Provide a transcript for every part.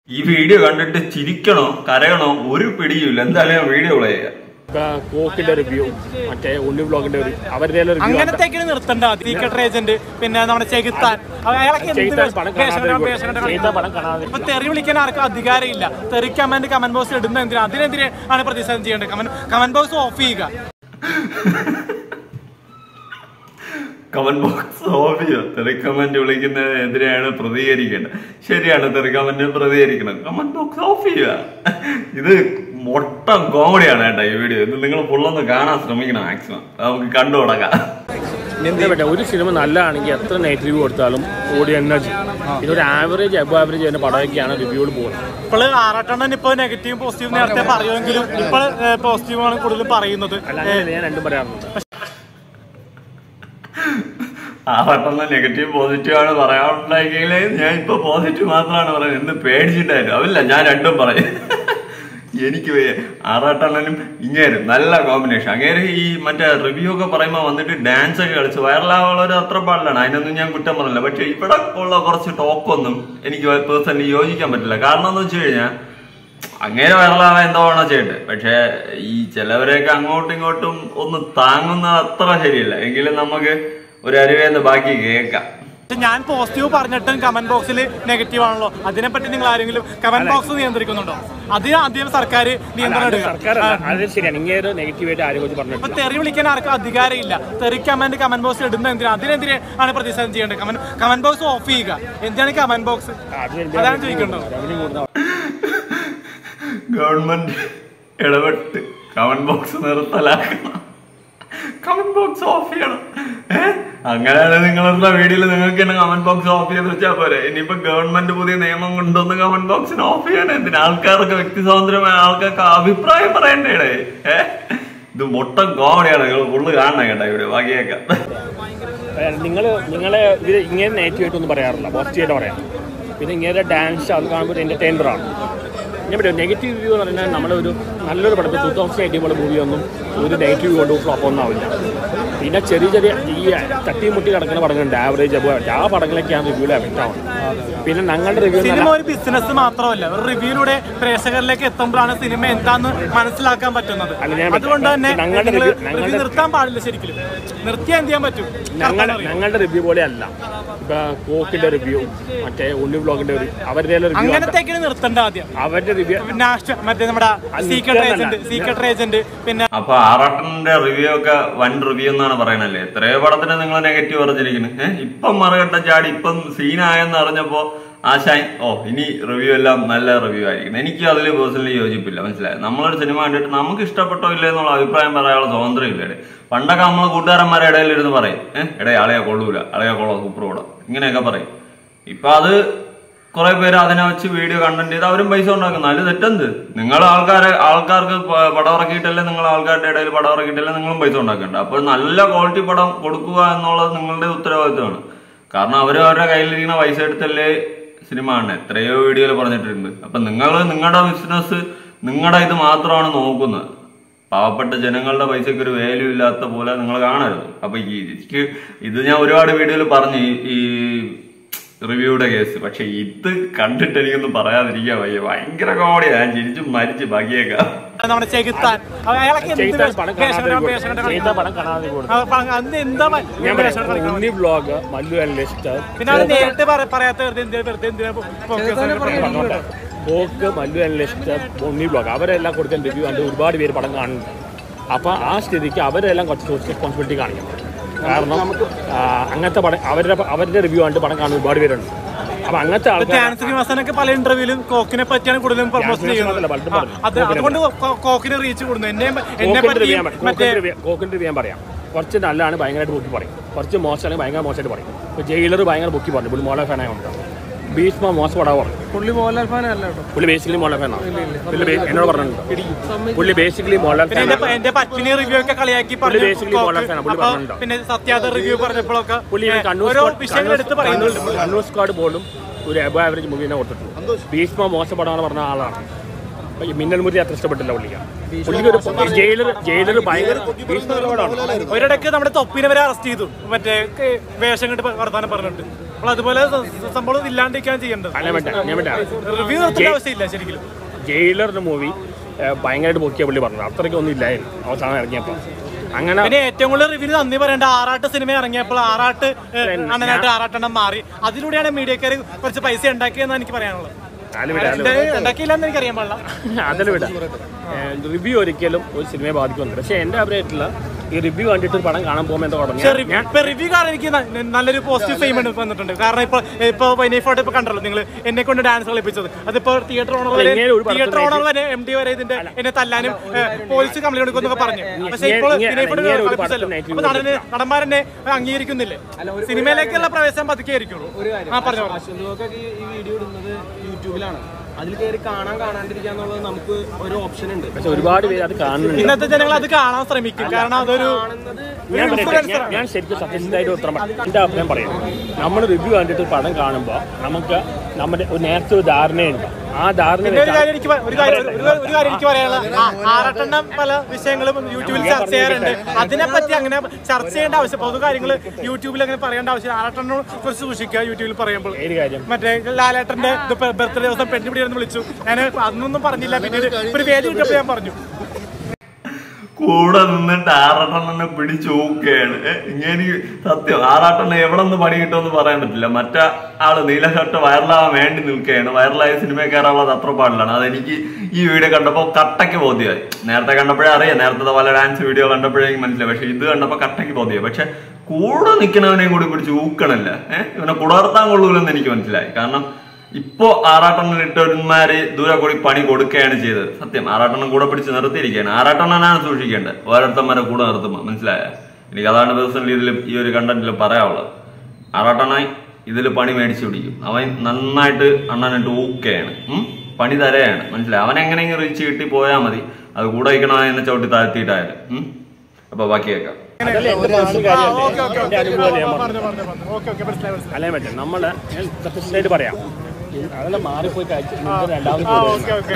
ഈ വീഡിയോ കണ്ടിട്ട് ചിരിക്കണോ കരയണോ ഒരു പിടിയുമില്ല എന്തായാലും ഞാൻ വീഡിയോ പ്ലേ ചെയ്യാം ഇപ്പൊ കോക്കിന്റെ റിവ്യൂ മറ്റേ ഉണ്ണി ബ്ലോഗിന്റെ ഒരു അവരുടെ റിവ്യൂ അങ്ങനത്തേക്കാണ് നിർത്തണ്ട സീക്രട്ട് ഏജന്റ് പിന്നെ നമ്മുടെ ചെകുത്താൻ അയാളൊക്കെ എന്ത് ചെയ്താൽ പണം വേഷം കാണാതെ കെട്ടാൻ, വേഷം കെട്ടാൻ ചെയ്താൽ പണം കാണാതെ ഇപ്പൊ തെറി വിളിക്കാൻ ആർക്കും അധികാരമില്ല തെറി കമന്റ് കമന്റ് ബോക്സ് ഇടുന്ന എന്തിനാ അതിനെതിരെ ആണ് പ്രതിഷേധം ചെയ്യേണ്ടത് കമന്റ് കമന്റ് ബോക്സ് ഓഫ് ചെയ്യുക കമന്റ് ബോക്സ് ഓഫ് ചെയ്യോ തെറി കമന്റ് വിളിക്കുന്നതിനെതിരെയാണ് പ്രതികരിക്കേണ്ടത് ശരിയാണ് തെറി കമന്റ് പ്രതികരിക്കണം കമന്റ് ബോക്സ് ഓഫ് ചെയ്യുക ഇത് മൊട്ടം കോമഡിയാണ് കേട്ടോ ഈ വീഡിയോ ഇത് നിങ്ങൾ ഫുള്ളൊന്ന് കാണാൻ ശ്രമിക്കണം മാക്സിമം നമുക്ക് കണ്ടു തുടങ്ങാം എന്താ പറ്റുക ഒരു സിനിമ നല്ലതാണെങ്കിൽ എത്ര നെഗറ്റീവ് കൊടുത്താലും ഓടി തന്നെ ചെയ്യും ഇതൊരു ആവറേജ് അബ് ആവറേജ് ചെയ്യുന്ന പടമൊക്കെയാണ് റിവ്യൂകൾ പോകുന്നത് ഇപ്പോൾ ആറാട്ടെണ്ണൻ ഇപ്പോൾ നെഗറ്റീവ് പോസിറ്റീവ് നേരത്തെ പറയുമെങ്കിലും ഇപ്പോൾ പോസിറ്റീവ് ആണ് കൂടുതലും പറയുന്നത് അല്ല അങ്ങനെ ഞാൻ രണ്ടും പറയാറുണ്ട് ആ വട്ടം നെഗറ്റീവ് പോസിറ്റീവ് ആണ് പറയാനുണ്ടെങ്കിൽ ഞാൻ ഇപ്പൊ പോസിറ്റീവ് മാത്രമാണ് പറയുന്നത് എന്ത് പേടിച്ചിട്ടായിരുന്നു അവല്ല ഞാൻ രണ്ടും പറയും എനിക്ക് വയ്യ ആറാട്ടണ്ണനും ഇങ്ങേരും നല്ല കോമ്പിനേഷൻ അങ്ങേര് ഈ മറ്റേ റിവ്യൂ ഒക്കെ പറയുമ്പോൾ വന്നിട്ട് ഡാൻസ് ഒക്കെ കളിച്ച് വൈറലാവുള്ളവർ അത്ര പാടില്ലാണ് അതിനൊന്നും ഞാൻ കുറ്റം പറഞ്ഞില്ല പക്ഷെ ഇവിടെ ഉള്ള കുറച്ച് ടോക്കൊന്നും എനിക്ക് പേഴ്സണലി യോജിക്കാൻ പറ്റില്ല കാരണം എന്ന് വെച്ച് കഴിഞ്ഞാൽ അങ്ങനെ വൈറലാവാൻ എന്തോ വേണോ ചെയ്യട്ടെ പക്ഷെ ഈ ചിലവരെയൊക്കെ അങ്ങോട്ടും ഇങ്ങോട്ടും ഒന്ന് താങ്ങുന്ന അത്ര ശരിയല്ല എങ്കിലും നമുക്ക് ഒരു അരുവേന്ന് ബാക്കി കേൾക്കാം പക്ഷെ ഞാൻ പോസിറ്റീവ് പറഞ്ഞിട്ടും കമന്റ് ബോക്സിൽ നെഗറ്റീവ് ആണല്ലോ അതിനെപ്പറ്റി നിങ്ങൾ ആരെങ്കിലും കമന്റ് ബോക്സ് നിയന്ത്രിക്കുന്നുണ്ടോ അതിന് ആദ്യം സർക്കാർ നിയന്ത്രണം അത് എടുക്കുക സർക്കാർ അത് ശരിയാണ് ഇങ്ങനെ നെഗറ്റീവായിട്ട് ആരും കുറിച്ച് ഇപ്പൊ പറഞ്ഞിട്ടില്ല തെറി വിളിക്കാൻ ആർക്കും അധികാരമില്ല തെറി കമന്റ് കമന്റ് ബോക്സ് ഇടുന്ന എന്തിനാ അതിനെതിരെ ആണ് പ്രതിഷേധം ചെയ്യേണ്ടത് കമന്റ് കമന്റ് ബോക്സ് ഓഫ് ചെയ്യുക എന്തിനാണ് കമന്റ് ബോക്സ് അത് അതാണ് ചോദിക്കേണ്ടത് റവന്യൂ കൂടുന്ന ഗവൺമെന്റ് ഇടപെട്ട് കമന്റ് ബോക്സ് നിർത്തലാക്കണം കമന്റ് ബോക്സ് ഓഫ് ചെയ്യണം ഏ അങ്ങനെയാണ് നിങ്ങളുടെ വീഡിയോയിൽ നിങ്ങൾക്ക് തന്നെ കമന്റ് ബോക്സ് ഓഫ് ചെയ്ത് വെച്ചാൽ പോരെ ഇനിയിപ്പോ ഗവൺമെന്റ് പുതിയ നിയമം കൊണ്ടുവന്ന് കമന്റ് ബോക്സിന് ഓഫ് ചെയ്യണം എന്തിനാ ആൾക്കാർക്ക് വ്യക്തി സ്വാതന്ത്ര്യമായ ആൾക്കാർക്ക് അഭിപ്രായം പറയണ്ടേ ഏ ഇത് മൊത്തം കോമഡിയാണ് നിങ്ങൾ ഫുള്ള് കാണണം കേട്ടോ ഇവിടെ ബാക്കിയേക്കാം നിങ്ങൾ നിങ്ങളെ ഇത് ഇങ്ങനെ നെഗറ്റീവായിട്ടൊന്നും പറയാറില്ല പോസിറ്റീവായിട്ട് പറയാം പിന്നെ ഇങ്ങനെ ഡാൻസ് അത് കാണുമ്പോൾ ഒരു എൻ്റർടൈനറാണ് ഞാൻ പറയാം നെഗറ്റീവ് റിവ്യൂ എന്ന് പറഞ്ഞാൽ നമ്മളൊരു നല്ലൊരു പടത്തിൽ ടൂ തൗസൻഡ് എയ്റ്റീൻ മൂവിയൊന്നും ഒരു നെഗറ്റീവ് കൊണ്ട് ഫ്ലോപ്പ് ഒന്നും ആവില്ല പിന്നെ ചെറിയ ചെറിയ ഈ തട്ടിമുട്ടി കിടക്കുന്ന പടങ്ങളുണ്ട് ആവറേജ് അബോ ആ പടങ്ങളൊക്കെയാണ് റിവ്യൂവിൽ എഫക്റ്റ് ആവുന്നത് പിന്നെ ഞങ്ങളുടെ റിവ്യൂ സിനിമ ഒരു ബിസിനസ് മാത്രമല്ല ഒരു റിവ്യൂയിലൂടെ പ്രേക്ഷകരിലേക്ക് എത്തുമ്പോഴാണ് സിനിമ എന്താന്ന് മനസ്സിലാക്കാൻ പറ്റുന്നത് അല്ല, ഞാൻ അതുകൊണ്ട് തന്നെ ഞങ്ങളുടെ നിങ്ങൾ review- ഞങ്ങളുടെ- റിവ്യൂ നിർത്താൻ പാടില്ല ശരിക്കും നിർത്തിയാൽ എന്ത് ചെയ്യാൻ പറ്റും ഞങ്ങളുടെ ഞങ്ങളുടെ റിവ്യൂ പോലെ അല്ല ഇപ്പൊ കോക്കിന്റെ റിവ്യൂ മറ്റേ ഉണ്ണി ബ്ലോഗിന്റെ ഒരു അവരുടെ റിവ്യൂ അങ്ങനത്തേക്കാണ് നിർത്തേണ്ട ആദ്യം അവരുടെ റിവ്യൂ നാഷ- മറ്റേ നമ്മുടെ സീക്രട്ട് ഏജന്റ് സീക്രട്ട് ഏജന്റ് പിന്നെ അപ്പൊ ആറാട്ടന്റെ റിവ്യൂ ഒക്കെ വൻ റിവ്യൂ എന്നാണ് പറയണല്ലേ എത്രയോ പടത്തിന് നിങ്ങൾ നെഗറ്റീവ് പറഞ്ഞിരിക്കുന്നു ഏഹ് ഇപ്പം മറുകട്ട ചാടി ഇപ്പം സീനായെന്ന് അറിഞ്ഞപ്പോ ആശാൻ ഓ ഇനി റിവ്യൂ എല്ലാം നല്ല റിവ്യൂ ആയിരിക്കും എനിക്ക് അതിൽ പേഴ്സണലി യോജിപ്പില്ല മനസ്സിലായി നമ്മളൊരു സിനിമ കണ്ടിട്ട് നമുക്ക് ഇഷ്ടപ്പെട്ടോ ഇല്ലേ എന്നുള്ള അഭിപ്രായം പറയാനുള്ള സ്വാതന്ത്ര്യം ഇല്ലേ പണ്ടൊക്കെ നമ്മൾ കൂട്ടുകാരന്മാരെ ഇടയിൽ ഇരുന്ന് പറയും ഏഹ് ഇടേ ആളെയാ കൊള്ളൂല ആളെയാ കൊള്ളോ സൂപ്പർ കൂടാ ഇങ്ങനെയൊക്കെ പറയും ഇപ്പൊ അത് കുറെ പേര് അതിനെ വെച്ച് വീഡിയോ കണ്ടന്റ് ചെയ്ത് അവരും പൈസ ഉണ്ടാക്കുന്നു അതിൽ തെറ്റെന്ത് നിങ്ങൾ ആൾക്കാരെ ആൾക്കാർക്ക് പ- പടം ഇറക്കിയിട്ടല്ലേ നിങ്ങൾ ആൾക്കാരുടെ ഇടയിൽ പടം ഇറക്കിയിട്ടല്ലേ നിങ്ങളും പൈസ ഉണ്ടാക്കണ്ട അപ്പോൾ നല്ല ക്വാളിറ്റി പടം കൊടുക്കുക എന്നുള്ളത് നിങ്ങളുടെ ഉത്തരവാദിത്വമാണ് കാരണം അവർ അവരുടെ കയ്യിലിരിക്കുന്ന പൈസ എടുത്തല്ലേ സിനിമ ആണ് എത്രയോ വീഡിയോയിൽ പറഞ്ഞിട്ടുണ്ട് അപ്പൊ നിങ്ങൾ നിങ്ങളുടെ ബിസിനസ് നിങ്ങളുടെ ഇത് മാത്രമാണ് നോക്കുന്നത് പാവപ്പെട്ട ജനങ്ങളുടെ പൈസക്ക് ഒരു വാല്യൂ ഇല്ലാത്ത പോലെ നിങ്ങൾ കാണരുത് അപ്പൊ ഈ എനിക്ക് ഇത് ഞാൻ ഒരുപാട് വീഡിയോയിൽ പറഞ്ഞു ഈ- ഈ റിവ്യൂയുടെ കേസ് പക്ഷെ ഇത് കണ്ടിട്ട് എനിക്കൊന്നും പറയാതിരിക്കാൻ വയ്യ ഭയങ്കര കോമഡിയാ ഞാൻ ചിരിച്ചു മരിച്ച് ബാക്കിയേക്കാം നമ്മുടെ ചെകുത്താൻ അയാളൊക്കെ എന്ത് ചെയ്താൽ പണം വേഷം കാണാതെ കെട്ടാൻ, കൊടുക്കും. വേഷം കെട്ടാൻ ചെയ്താൽ പണം കാണാതെ കൊടുക്കും ആ, പണം- അന്ന് എന്താ മ- ഞാൻ വേഷം കെട്ടാൻ പറയാം ഉണ്ണി ബ്ലോഗ് മല്ലു അനലിസ്റ്റ് പിന്നെ അത് നേരിട്ട് പറ- പറയാത്ത വെറുതെ എന്തിനാ വെറുതെ എന്തിനാ പോ- focus ആക്കി പറയുന്നത്? പോക്ക് മല്ലു അനലിസ്റ്റ് ഉണ്ണി ബ്ലോഗ് അവരെല്ലാം കൊടുത്ത റിവ്യൂ കണ്ട് ഒരുപാട് പേര് പടം കാണുന്നുണ്ട് അപ്പോൾ ആ സ്ഥിതിക്ക് അവരെല്ലാം കുറച്ച് സോഷ്യൽ റെസ്പോൺസിബിലിറ്റി കാണിക്കണം കാരണം ആ, അങ്ങനത്തെ പടം അവരുടെ അവരുടെ റിവ്യൂ കണ്ട് പടം കാണുന്ന ഒരുപാട് പേരുണ്ട് അപ്പോൾ അങ്ങനത്തെ ഇപ്പൊ ആൾക്കാർ ധ്യാൻ ശ്രീനിവാസനൊക്കെ പല ഇന്റർവ്യൂലും കോക്കിനെ പറ്റിയാണ് കൂടുതലും പ്രൊമോഷൻ ചെയ്യുന്നത് ശ്രീനിവാസനല്ല, പലതും ആ, പറഞ്ഞു. അത് അതുകൊണ്ട് കോ- കോക്കിന് റീച്ച് കൂടുന്നു എന്നെ എന്നെ കോക്കിന്റെ പറ്റി റിവ്യൂ ഞാൻ- മറ്റേ കോക്കിന്റെ റിവ്യൂ- കോക്കിന്റെ റിവ്യൂ ഞാൻ പറയാം കുറച്ച് നല്ലതാണ് ഭയങ്കരമായിട്ട് ബുക്കി പറയും കുറച്ച് മോശമാണെങ്കിൽ ഭയങ്കര മോശമായിട്ട് പറയും ഇപ്പോൾ ജയിലർ ഭയങ്കര ബുക്കി പറഞ്ഞു പുള്ളി മോളെ ഫാനായുണ്ട് ഭീഷ്മ മോശം പടാ പറഞ്ഞു പുള്ളി മോഹൻലാൽ ഫാനല്ല കേട്ടോ പുള്ളി ബേസിക്കലി മോളെ ഫാനാണ് പുള്ളി ബേ- എന്നോട് പറഞ്ഞിട്ടുണ്ട് പുള്ളി ബേസിക്കലി മോളെ പിന്നെ എന്റെ എന്റെ പത്മിനി റിവ്യൂ ഒക്കെ കളിയാക്കി പറഞ്ഞു basically കോക്ക്. മോഹൻലാൽ fan ആ. പുള്ളി അപ്പൊ പറഞ്ഞിട്ടുണ്ടോ? പിന്നെ സത്യാദ റിവ്യൂ പറഞ്ഞപ്പോഴൊക്കെ പുള്ളി ഏ, കണ്ണൂർ ഓരോ സ്ക്വാഡ്- വിഷയങ്ങൾ എടുത്ത് കണ്ണൂർ- പറയുന്നുണ്ട് കണ്ണൂർ സ്ക്വാഡ് പോലും ഒരു എബോ ആവറേജ് മൂവിനെ കൊടുത്തിട്ടുള്ളൂ ഭീഷ്മ മോശം പടമാണ് പറഞ്ഞ ആളാണ് അപ്പൊ ഈ മിന്നൽ മുരി അത്ര ഇഷ്ടപ്പെട്ടില്ല പുള്ളിക്ക് പുള്ളിക്ക് ഒരു ജയിലർ ജയിലർ ഭയങ്കര ഭീഷ്മ ഒരുപാടാണ് ഒരിടക്ക് നമ്മുടെ തൊപ്പിനെ വരെ അറസ്റ്റ് ചെയ്തു മറ്റേ ക- വേഷം കണ്ട് വർത്താനം പറഞ്ഞിട്ട് അപ്പോൾ അതുപോലെ സ- സംഭവം ഇല്ലാണ്ടിരിക്കാൻ ചെയ്യേണ്ടത് അല്ല വേണ്ട ഞാൻ വേണ്ട റിവ്യൂ നിർത്തേണ്ട ആവശ്യമില്ല ശരിക്കും ജയിലറിന്റെ മൂവി ഭയങ്കരമായിട്ട് പൊക്കിയ പുള്ളി പറഞ്ഞു അത്രയ്ക്ക് ഒന്നും ഇല്ലായിരുന്നു അവസാനം ഇറങ്ങിയപ്പോൾ അങ്ങനെ പിന്നെ ഏറ്റവും കൂടുതൽ റിവ്യൂ നന്ദി പറയേണ്ട ആറാട്ട് സിനിമ ഇറങ്ങിയപ്പോൾ ആറാട്ട് ഏഹ്, അണ്ണനായിട്ട് ആറാട്ടെണ്ണം മാറി അതിലൂടെയാണ് മീഡിയക്കാർ കുറച്ച് പൈസ ഉണ്ടാക്കിയെന്നാണ് എനിക്ക് പറയാനുള്ളത് അതിൽ വിടാം ഇത് ഉണ്ടാക്കിയില്ലെന്ന് എനിക്ക് അറിയാൻ പാടില്ല അതിൽ വിടാം റിവ്യൂ ഒരിക്കലും ഒരു സിനിമയെ ബാധിക്കുന്നില്ല പക്ഷേ എൻ്റെ അഭിപ്രായത്തിലുള്ള ഈ റിവ്യൂ കണ്ടിട്ട് ഒരു പടം കാണാൻ പോകുമ്പോൾ എന്താ പക്ഷേ പറഞ്ഞു ഞാൻ ഇപ്പൊ റിവ്യൂ കാരണം എനിക്ക് ന- നല്ലൊരു പോസിറ്റീവ് ഫെയിം വന്നിട്ടുണ്ട് കാരണം ഇപ്പൊ ഇപ്പൊ വൈനൈഫോട്ട് ഇപ്പൊ കണ്ടല്ലോ നിങ്ങൾ എന്നെ കൊണ്ട് ഡാൻസ് കളിപ്പിച്ചത് അതിപ്പോ തിയേറ്റർ ഓണർ വരെ ഇങ്ങനെ ഒരു പടത്തിന് തിയേറ്റർ ഓണർ വരെ എം ഡി വരെ ഇതിന്റെ എന്നെ തല്ലാനും പോലീസ് കംപ്ലൈന്റ് കൊടുക്കുന്നൊക്കെ പറഞ്ഞു പക്ഷേ ഇങ്ങനെ- ഇപ്പോൾ ഇങ്ങനെ- വിനയ്ഫോട്ട് ഇങ്ങനെ ഒരു കളിപ്പിച്ചല്ലോ പടത്തിന് അപ്പൊ നടന് നടന്മാരെന്നെ അംഗീകരിക്കുന്നില്ലേ സിനിമയിലേക്കുള്ള പ്രവേശനം പതുക്കെ ആയിരിക്കുള്ളൂ ആ പറഞ്ഞു പറഞ്ഞു. അശ്വന്തൊക്കെ ഈ വീഡിയോ ഇടുന്നത് യൂട്യൂബിലാണ് അതിൽ കയറി കാണാൻ കാണാണ്ടിരിക്കുക എന്നുള്ളത് നമുക്ക് ഒരു ഓപ്ഷൻ ഉണ്ട് പക്ഷെ ഒരുപാട് പേര് അത് കാണുന്നുണ്ട് ഇന്നത്തെ ജനങ്ങൾ അത് കാണാൻ ശ്രമിക്കും കാരണം അതൊരു ഞാൻ പറയട്ടെ, ഞാൻ- ഞാൻ ശരിക്കും സത്യസന്ധമായിട്ട് ഉത്തരം പറയാം എൻ്റെ അഭിപ്രായം പറയാം നമ്മൾ റിവ്യൂ കണ്ടിട്ട് ഒരു പടം കാണുമ്പോൾ നമുക്ക് നമ്മുടെ ഒരു നേരത്തെ ഒരു ധാരണയുണ്ട് ആ ധാരണ പിന്നെ ഒരു വെച്ചാണ് കാര്യം എനിക്ക് പ- ഒരു കാര്യം ഒരു- ഒരു- ഒരു കാര്യം എനിക്ക് പറയാനുള്ളത് ആ, ആറട്ടെണ്ണം പല വിഷയങ്ങളും യൂട്യൂബിൽ ചർച്ച ചെയ്യാറുണ്ട് അതിനെപ്പറ്റി അങ്ങനെ ചർച്ച ചെയ്യേണ്ട ആവശ്യം പൊതു കാര്യങ്ങൾ യൂട്യൂബിൽ അങ്ങനെ പറയേണ്ട ആവശ്യം ആറട്ടെണ്ണം കുറിച്ച് സൂക്ഷിക്കുക യൂട്യൂബിൽ പറയുമ്പോൾ ഏത് കാര്യം മറ്റേ ലാലേട്ടന്റെ ബർത്ത്ഡേ ദിവസം പെണ്ണുപിടി എന്ന് വിളിച്ചു ഞാൻ അന്നൊന്നും പറഞ്ഞില്ല പിന്നീട് ഒരു വേദി കിട്ടപ്പോൾ ഞാൻ പറഞ്ഞു കൂടെ നിന്നിട്ട് ആറാട്ടെണ്ണനെ പിടിച്ചു ഊക്കുകയാണ് ഇങ്ങനെ സത്യം ആറാട്ടെണ്ണ എവിടെ നിന്ന് പണി കിട്ടുമെന്ന് പറയാൻ പറ്റില്ല മറ്റേ ആള് നീല ഷർട്ട് വൈറലാവാൻ വേണ്ടി നിൽക്കുകയാണ് വൈറലായ സിനിമ കയറാനുള്ളത് അത്ര പാടില്ലാണ് അതെനിക്ക് ഈ വീഡിയോ കണ്ടപ്പോൾ കട്ടയ്ക്ക് ബോധ്യമായി നേരത്തെ കണ്ടപ്പോഴേ അറിയാം നേരത്തെ പല ഡാൻസ് വീഡിയോ കണ്ടപ്പോഴേ മനസ്സിലായി പക്ഷെ ഇത് കണ്ടപ്പോൾ കട്ടയ്ക്ക് ബോധ്യമായി പക്ഷെ കൂടെ നിൽക്കുന്നവനെയും കൂടി പിടിച്ച് ഊക്കണല്ല ഏഹ് ഇവനെ കുടർത്താൻ കൊള്ളൂലെന്ന് എനിക്ക് മനസ്സിലായി കാരണം ഇപ്പോ ആറാട്ടെണ്ണൻ ഇട്ടവന്മാര് ദൂരെ കൂടി പണി കൊടുക്കുകയാണ് ചെയ്തത് സത്യം ആറാട്ടെണ്ണം കൂടെ പിടിച്ച് നിർത്തിയിരിക്കുകയാണ് ആറാട്ടെണ്ണനാണ് സൂക്ഷിക്കേണ്ടത് ഓരോരുത്തന്മാരെ കൂടെ നിർത്തുമ്പോൾ മനസ്സിലായ എനിക്ക് അതാണ് പേഴ്സണലി ഇതിൽ ഈ ഒരു കണ്ടന്റിൽ പറയാനുള്ളത് ആറാട്ടെണ്ണായി ഇതിൽ പണി മേടിച്ചു പിടിക്കും അവൻ നന്നായിട്ട് അണ്ണനിട്ട് ഊക്കുകയാണ് ഉം? പണി തരയാണ് മനസ്സിലായി അവൻ എങ്ങനെയെങ്കിലും റീച്ച് കിട്ടി പോയാൽ മതി അത് കൂടെ വയ്ക്കണോ എന്നെ ചവിട്ടി താഴ്ത്തിയിട്ടായാലും ഉം? അപ്പൊ ബാക്കി കേൾക്കാം അതല്ലേ എൻ്റെ പേഴ്സണൽ കാര്യമല്ലേ എൻ്റെ അനുഭവമല്ലേ ഞാൻ പറഞ്ഞു പറഞ്ഞു പറഞ്ഞു പറഞ്ഞു ഓക്കെ ഓക്കെ മനസ്സിലായി മനസ്സിലായി അല്ലേ പറ്റും നമ്മൾ ഞാൻ സത്യസന്ധമായിട്ട് പറയാം അതെല്ലാം മാറിപ്പോയി കഴിച്ചു രണ്ടാമത് ആ ഓക്കെ ഓക്കെ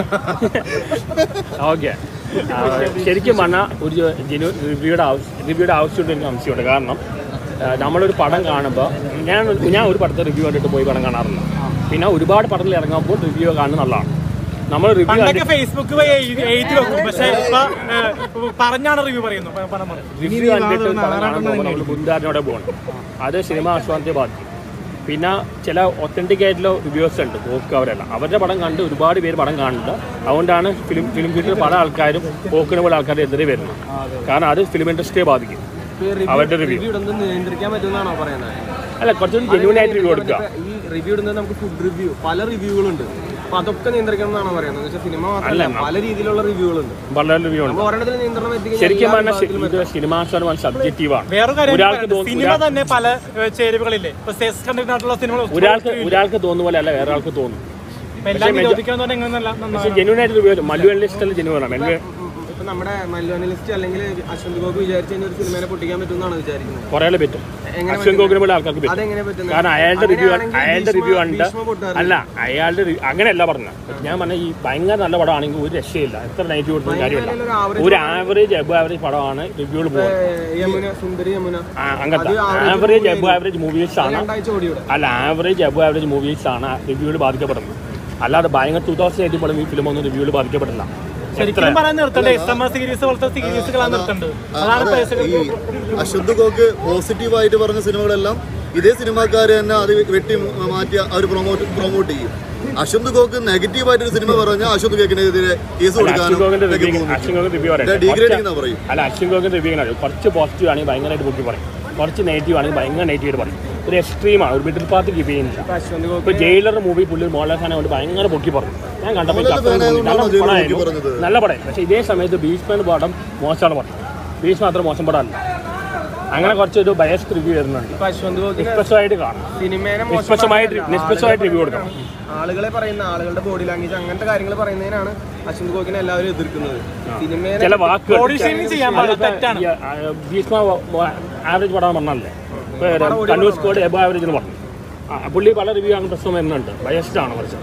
ഓക്കെ ശരിക്കും പറഞ്ഞാൽ ഒരു ജനു റിവ്യൂയുടെ ആവശ്യം റിവ്യൂയുടെ ആവശ്യമുണ്ട് എനിക്ക് സംശയമുണ്ട് കാരണം ആ, നമ്മളൊരു പടം കാണുമ്പോൾ ഞാൻ ഞാൻ ഒരു പടത്തെ റിവ്യൂ കണ്ടിട്ട് പോയി പടം കാണാറില്ല പിന്നെ ഒരുപാട് പടത്തിൽ ഇറങ്ങുമ്പോൾ റിവ്യൂ കാണുന്നത് നല്ലതാണ് നമ്മൾ റിവ്യൂ പണ്ടൊക്കെ ഫേസ്ബുക്ക് വഴി എഴുതി എഴുതി വെക്കും പക്ഷെ ഇപ്പൊ ഏഹ്, പറഞ്ഞാണ് റിവ്യൂ പറയുന്നത് പ- പടം പറയും റിവ്യൂ കണ്ടിട്ട് ഒരു പടം കാണാൻ പോകുമ്പോൾ നമ്മൾ മുൻധാരണയോടെ പോകണം അത് സിനിമ ആസ്വാദനത്തെ ബാധിക്കും പിന്നെ ചില ഒത്തൻറ്റിക് ആയിട്ടുള്ള റിവ്യൂസ് ഉണ്ട് പോക്ക് അവരല്ല അവരുടെ പടം കണ്ട് ഒരുപാട് പേര് പടം കാണുന്നുണ്ട് അതുകൊണ്ടാണ് ഫിലിം ഫിലിം ഫീൽഡിൽ പല ആൾക്കാരും പോക്കിന് പോലെ ആൾക്കാരുടെ എതിരെ വരുന്നത് കാരണം അത് ഫിലിം ഇൻഡസ്ട്രിയെ ബാധിക്കും അവരുടെ റിവ്യൂ റിവ്യൂ ഇടുന്നത് നിയന്ത്രിക്കാൻ പറ്റുമെന്നാണോ പറയുന്നത് അല്ല കുറച്ചുകൂടി ജെന്യൂൻ ആയിട്ട് റിവ്യൂ കൊടുക്കുക ഈ റിവ്യൂ ഇടുന്നത് നമുക്ക് ഫുഡ് റിവ്യൂ പല റിവ്യൂകളുണ്ട് അപ്പൊ അതൊക്കെ നിയന്ത്രിക്കണം എന്നാണോ പറയുന്നത് എന്ന് വെച്ചാൽ സിനിമ മാത്രമല്ല പല രീതിയിലുള്ള റിവ്യൂകളുണ്ട് വളരെ റിവ്യൂ ഉണ്ട് അപ്പൊ ഒരെണ്ണത്തിൽ നിയന്ത്രണം എത്തിക്കഴിഞ്ഞാൽ ശരിക്കും എല്ലാ പറഞ്ഞാൽ വിഭാഗത്തിലും ഇത് സിനിമാസ്വാദനം സബ്ജക്റ്റീവാണ് വേറൊരു കാര്യം ഒരാൾക്ക് എനിക്ക് തോന്നും സിനിമ തന്നെ പല ഏഹ്, ചേരുവകളില്ലേ ഇപ്പൊ സെസ് കണ്ടിട്ടുള്ള സിനിമകൾ ഒരാൾക്ക് ഒരാൾക്ക് തോന്നുന്ന പോലെ അല്ല വേറെ ആൾക്ക് തോന്നും എല്ലാം നിരോധിക്കണം എന്ന് പറഞ്ഞാൽ എങ്ങനെയല്ല പക്ഷേ ജെന്യൂൻ ആയിട്ട് റിവ്യൂ മല്ലു അനലിസ്റ്റിൽ ജെന്യൂൻ ആണ് എനിക്ക് ഇപ്പൊ നമ്മുടെ മല്ലു അനലിസ്റ്റ് അല്ലെങ്കിൽ അശ്വന്ത് ഗോപി വിചാരിച്ച ഒരു സിനിമയെ പൊട്ടിക്കാൻ പറ്റുമെന്നാണ് വിചാരിക്കുന്നത് കുറേ ആൾ പറ്റും എങ്ങനെ അശ്വൻ ഗോകുലിനെ പോലെ ആൾക്കാർക്ക് പറ്റും അതെങ്ങനെ പറ്റുന്നത് കാരണം അയാളുടെ റിവ്യൂ അങ്ങനെയാണെങ്കിൽ അയാളുടെ ഭീഷ്മ- റിവ്യൂ കണ്ട് ഭീഷ്മ പൊട്ടാറില്ല. അല്ല അയാളുടെ review- അങ്ങനെയല്ല പറഞ്ഞത് ഞാൻ പറഞ്ഞ ഈ ഭയങ്കര നല്ല പടമാണെങ്കിൽ ഒരു രക്ഷയില്ല എത്ര നെഗറ്റീവ് കൊടുത്തും കാര്യമില്ല ഒരു average ഒരു ആവറേജ് അബ് ആവറേജ് പടമാണ് റിവ്യൂകൾ പോകുന്നത് ഏ, യമുന സുന്ദരി യമുന ആ, അങ്ങനത്തെ ആവറേജ് അബ് ആവറേജ് മൂവീസ് ആണ് രണ്ടാഴ്ച ഓടിയുടെ അല്ല ആവറേജ് അബ് ആവറേജ് മൂവീസ് ആണ് റിവ്യൂകൾ ബാധിക്കപ്പെടുന്നത് അല്ലാതെ ഭയങ്കര ടൂ തൗസൻഡ് എയ്റ്റീൻ പടം ഈ ഫിലിമൊന്നും റിവ്യൂകൾ ബാധിക്കപ്പെടില്ല ശരിക്കും പറയാൻ നിർത്തണ്ടേ എസ് എം എസ് സീരീസ് പോലത്തെ സീരീസുകളാണ് നിർത്തേണ്ടത് അതാണ് ഇപ്പൊ ഈ അശ്വന്ത് ഗോക്ക് പോസിറ്റീവായിട്ട് പറഞ്ഞ സിനിമകളെല്ലാം ഇതേ സിനിമാക്കാര് തന്നെ അത് വെട്ടി മാറ്റി അവർ പ്രൊമോട്ട് പ്രൊമോട്ട് ചെയ്യും അശ്വന്ത് ഗോക്ക് നെഗറ്റീവായിട്ട് ഒരു സിനിമ പറഞ്ഞാൽ അശ്വന്ത് ഗോക്കിനെതിരെ കേസ് കൊടുക്കാനും അശ്വിൻ ഒക്കെ റിവ്യൂ പോകുന്നു. അശ്വിൻ റിവ്യൂ ഇത് പറയട്ടെ ഡീഗ്രേഡിംഗ് എന്നാ പറയും അല്ല അശ്വിൻ ഗോകിന്റെ റിവ്യൂ ആണ് കുറച്ച് പോസിറ്റീവ് ആണെങ്കിൽ ഭയങ്കരമായിട്ട് പൊക്കി പറയും കുറച്ച് നെഗറ്റീവ് ആണെങ്കിൽ ഭയങ്കര നെഗറ്റീവ് പറയും ഒരു എക്സ്ട്രീമാണ് ഒരു മിഡിൽ പാത്ത് കീപ്പ് ചെയ്യുന്നില്ല അശ്വന്ത് ഗോപി ഇപ്പൊ ജയിലർ മൂവി പുള്ളി മോഹൻലാൽ ഖാനെ കൊണ്ട് ഭയങ്കര പൊക്കി പറഞ്ഞു ഞാൻ കണ്ടപ്പോൾ എനിക്ക് അത്രയും തോന്നി. നല്ല ജയിലർ പടമായിരുന്നു പൊക്കി പറഞ്ഞത്? നല്ല പടം പക്ഷേ ഇതേ സമയത്ത് ഭീഷ്മൻ പടം മോശമാണ് പറഞ്ഞു ഭീഷ്മ അത്ര മോശം പടമല്ല അങ്ങനെ കുറച്ചൊരു ബയസ്ഡ് റിവ്യൂ വരുന്നുണ്ട് ഇപ്പൊ അശ്വന്ത് ഗോപി നിഷ്പക്ഷമായിട്ട് കാണും സിനിമേനെ നിഷ്പക്ഷമായിട്ട് നിഷ്പക്ഷമായിട്ട് റിവ്യൂ കൊടുക്കണം ആളുകളെ പറയുന്ന ആളുകളുടെ ബോഡി ലാംഗ്വേജ് അങ്ങനത്തെ കാര്യങ്ങൾ പറയുന്നതിനാണ് അശ്വന്ത് ഗോക്കിനെ എല്ലാവരും എതിർക്കുന്നത് സിനിമേനെ ചില വാക്കുകൾ ബോഡി ഷേമിങ് ചെയ്യാൻ പാടില്ല തെറ്റാണ് ഈ, ആ, ഭീഷ്മ ആവറേജ് പടം പറഞ്ഞല്ലേ കണ്ണൂർ സ്കോഡ് എബോ ആവറേജ് എന്ന് പറഞ്ഞു ആ, പുള്ളി പല റിവ്യൂ ആണ് പ്രശ്നം വരുന്നുണ്ട് ബയസ്ഡ് ആണ് കുറച്ച്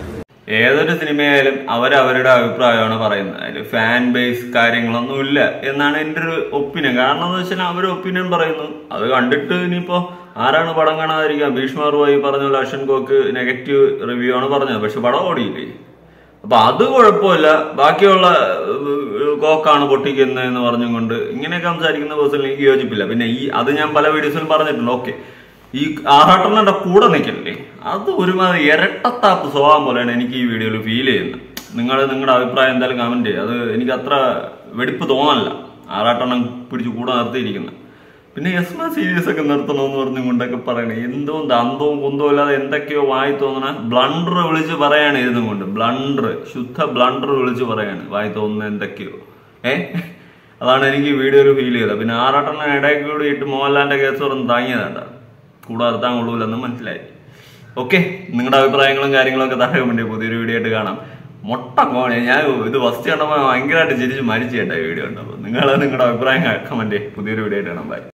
ഏതൊരു സിനിമയായാലും അവരവരുടെ അഭിപ്രായമാണ് പറയുന്നത് അതിൽ ഫാൻ ബേസ് കാര്യങ്ങളൊന്നും ഇല്ല എന്നാണ് എൻ്റെ ഒരു ഒപ്പീനിയൻ കാരണം എന്ന് വെച്ചാൽ അവരുടെ ഒപ്പീനിയൻ പറയുന്നു അത് കണ്ടിട്ട് ഇനിയിപ്പോ ആരാണ് പടം കാണാതിരിക്കുക ഭീഷ്മർവായി പറഞ്ഞ പോലെ അശ്വൻ കോക്ക് നെഗറ്റീവ് റിവ്യൂ ആണ് പറഞ്ഞത് പക്ഷെ പടം ഓടിയില്ലേ അപ്പൊ അത് കുഴപ്പമില്ല ബാക്കിയുള്ള ഏഹ്, കോക്കാണ് പൊട്ടിക്കുന്നത് എന്ന് പറഞ്ഞുകൊണ്ട് ഇങ്ങനെയൊക്കെ സംസാരിക്കുന്ന പേഴ്സണിൽ എനിക്ക് യോജിപ്പില്ല പിന്നെ ഈ അത് ഞാൻ പല വീഡിയോസിലും പറഞ്ഞിട്ടുണ്ട് ഓക്കെ ഈ ആറാട്ടെണ്ണന്റെ കൂടെ നിൽക്കല്ലേ അത് ഒരുമാതിരി ഇരട്ടത്താപ്പ് സ്വഭാവം പോലെയാണ് എനിക്ക് ഈ വീഡിയോയിൽ ഫീൽ ചെയ്യുന്നത് നിങ്ങൾ നിങ്ങളുടെ അഭിപ്രായം എന്തായാലും കമന്റ് ചെയ്യുക അത് എനിക്ക് അത്ര വെടിപ്പ് തോന്നല്ല ആറാട്ടെണ്ണം പിടിച്ച് കൂടെ നിർത്തിയിരിക്കുന്നത് പിന്നെ യസ്മ സീരീസ് ഒക്കെ നിർത്തണമെന്ന് പറഞ്ഞുകൊണ്ടൊക്കെ പറയണേ എന്തോ അന്തവും കുന്തവും ഇല്ലാതെ എന്തൊക്കെയോ വായി തോന്നണ ബ്ലണ്ടർ വിളിച്ച് പറയാണ് ഇരുന്നും കൊണ്ട് ബ്ലണ്ടർ ശുദ്ധ ബ്ലണ്ടർ വിളിച്ച് പറയാണ് വായി തോന്നുന്ന എന്തൊക്കെയോ ഏ അതാണ് എനിക്ക് വീഡിയോയിൽ ഫീൽ ചെയ്തത് പിന്നെ ആറാട്ടെണ്ണം ഇടയ്ക്ക് കൂടി ഇട്ട് മോഹൻലാലിന്റെ കേസ് പറഞ്ഞ് താങ്ങിയതാണ്ട കൂടെ നിർത്താൻ കൊള്ളൂലെന്ന് മനസ്സിലായി ഓക്കെ നിങ്ങളുടെ അഭിപ്രായങ്ങളും കാര്യങ്ങളും ഒക്കെ താഴെ വേണ്ടി പുതിയൊരു വീഡിയോ ആയിട്ട് കാണാം മൊട്ട കോണെ ഞാൻ ഇത് ഫസ്റ്റ് കണ്ടപ്പോൾ ഭയങ്കരമായിട്ട് ചിരിച്ച് മരിച്ചു കേട്ടോ ഈ വീഡിയോ ഉണ്ടപ്പോൾ നിങ്ങൾ നിങ്ങളുടെ അഭിപ്രായം കമന്റ് പുതിയൊരു വീഡിയോ ആയിട്ട് കാണാം ബൈ